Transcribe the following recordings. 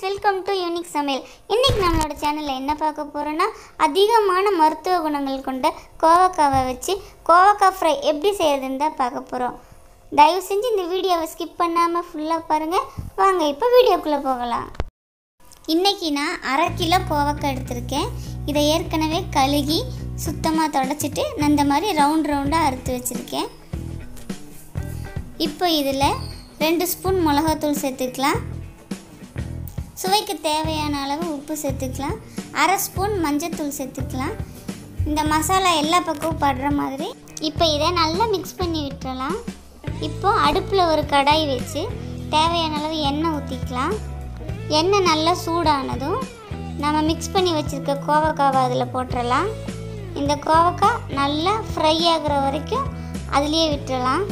welcome to unique சமையல் இன்னைக்கு நம்மளோட சேனலில் என்ன பார்க்க போகிறோன்னா அதிகமான மருத்துவ குணங்கள் கொண்ட கோவக்காவை வச்சு கோவக்காய் ஃப்ரை எப்படி செய்யறதுன்னு தான் பார்க்க போகிறோம் தயவு செஞ்சு இந்த வீடியோவை ஸ்கிப் பண்ணாமல் ஃபுல்லாக பாருங்கள் வாங்க இப்போ வீடியோக்குள்ளே போகலாம் இன்றைக்கி நான் அரை கிலோ கோவக்காய் எடுத்திருக்கேன் இதை ஏற்கனவே கழுகி சுத்தமாக தொடச்சிட்டு நான் இந்த மாதிரி ரவுண்ட் ரவுண்டாக அறுத்து வச்சுருக்கேன் இப்போ இதில் ரெண்டு ஸ்பூன் மிளகாத்தூள் சேர்த்துக்கலாம் சுவைக்கு தேவையான அளவு உப்பு சேர்த்துக்கலாம் அரை ஸ்பூன் மஞ்சத்தூள் சேர்த்துக்கலாம் இந்த மசாலா எல்லா பக்கமும் படுற மாதிரி இப்போ இதை நல்லா மிக்ஸ் பண்ணி விட்டுறலாம் இப்போ அடுப்பில் ஒரு கடாய் வச்சு தேவையான அளவு எண்ணெய் ஊற்றிக்கலாம் எண்ணெய் நல்லா சூடானதும் நம்ம மிக்ஸ் பண்ணி வச்சுருக்க கோவக்காவை அதில் போட்டுடலாம் இந்த கோவக்காய் நல்லா ஃப்ரை ஆகுற வரைக்கும் அதுலேயே விட்டுறலாம்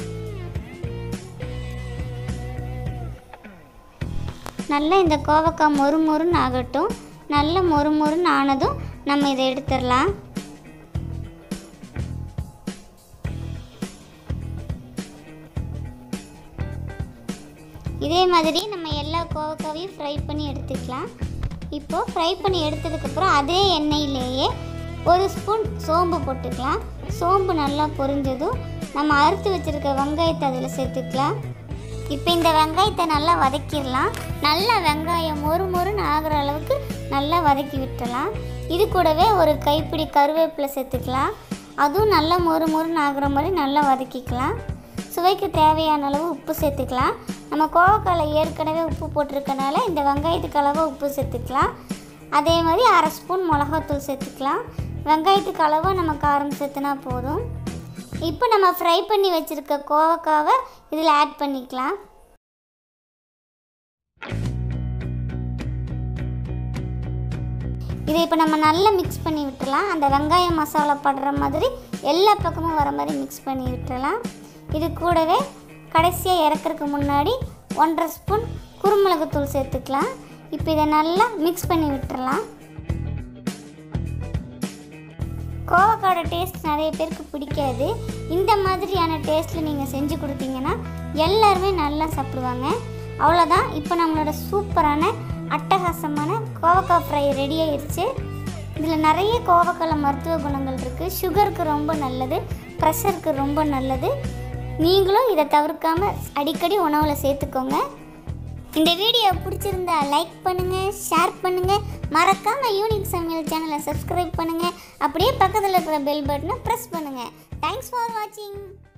நல்லா இந்த கோவக்காய் மொறு மொறுன்னு ஆகட்டும் நல்ல மொறு மொறுன்னு ஆனதும் நம்ம இதை எடுத்துடலாம் இதே மாதிரி நம்ம எல்லா கோவக்காவையும் ஃப்ரை பண்ணி எடுத்துக்கலாம் இப்போது ஃப்ரை பண்ணி எடுத்ததுக்கப்புறம் அதே எண்ணெயிலேயே ஒரு ஸ்பூன் சோம்பு போட்டுக்கலாம் சோம்பு நல்லா பொரிஞ்சதும் நம்ம அறுத்து வச்சுருக்க வெங்காயத்தை அதில் சேர்த்துக்கலாம் இப்போ இந்த வெங்காயத்தை நல்லா வதக்கிடலாம் நல்லா வெங்காயம் மொறு மொறுன்னு ஆகிற அளவுக்கு நல்லா வதக்கி விட்டுறலாம் இது கூடவே ஒரு கைப்பிடி கருவேப்பிலை சேர்த்துக்கலாம் அதுவும் நல்லா மொறு மொறுன்னு ஆகிற மாதிரி நல்லா வதக்கிக்கலாம் சுவைக்கு தேவையான அளவு உப்பு சேர்த்துக்கலாம் நம்ம கோவக்காயில் ஏற்கனவே உப்பு போட்டிருக்கனால இந்த வெங்காயத்துக்கு அளவு உப்பு சேர்த்துக்கலாம் அதே மாதிரி அரை ஸ்பூன் மிளகாத்தூள் சேர்த்துக்கலாம் வெங்காயத்துக்கு அளவாக நம்ம காரம் சேர்த்துனா போதும் இப்போ நம்ம ஃப்ரை பண்ணி வச்சுருக்க கோவக்காவை இதில் ஆட் பண்ணிக்கலாம் இதை இப்போ நம்ம நல்லா மிக்ஸ் பண்ணி விட்டுறலாம் அந்த வெங்காய மசாலா படுற மாதிரி எல்லா பக்கமும் வர மாதிரி மிக்ஸ் பண்ணி விட்டுறலாம் இது கூடவே கடைசியாக இறக்குறதுக்கு முன்னாடி ஒன்றரை ஸ்பூன் குருமிளகுத்தூள் சேர்த்துக்கலாம் இப்போ இதை நல்லா மிக்ஸ் பண்ணி விட்டுறலாம் கோவக்காயோட டேஸ்ட் நிறைய பேருக்கு பிடிக்காது இந்த மாதிரியான டேஸ்ட்டில் நீங்கள் செஞ்சு கொடுத்தீங்கன்னா எல்லாருமே நல்லா சாப்பிடுவாங்க அவ்வளோதான் இப்போ நம்மளோட சூப்பரான அட்டகாசமான கோவக்காய் ஃப்ரை ரெடி ஆயிடுச்சு இதில் நிறைய கோவக்காயில் மருத்துவ குணங்கள் இருக்குது சுகருக்கு ரொம்ப நல்லது ப்ரெஷருக்கு ரொம்ப நல்லது நீங்களும் இதை தவிர்க்காமல் அடிக்கடி உணவில் சேர்த்துக்கோங்க இந்த வீடியோ பிடிச்சிருந்தா லைக் பண்ணுங்கள் ஷேர் பண்ணுங்கள் மறக்காமல் யூனிக் சமையல் சேனலை சப்ஸ்கிரைப் பண்ணுங்கள் அப்படியே பக்கத்தில் இருக்கிற பெல் பட்டனை ப்ரெஸ் பண்ணுங்கள் தேங்க்ஸ் ஃபார் வாட்சிங்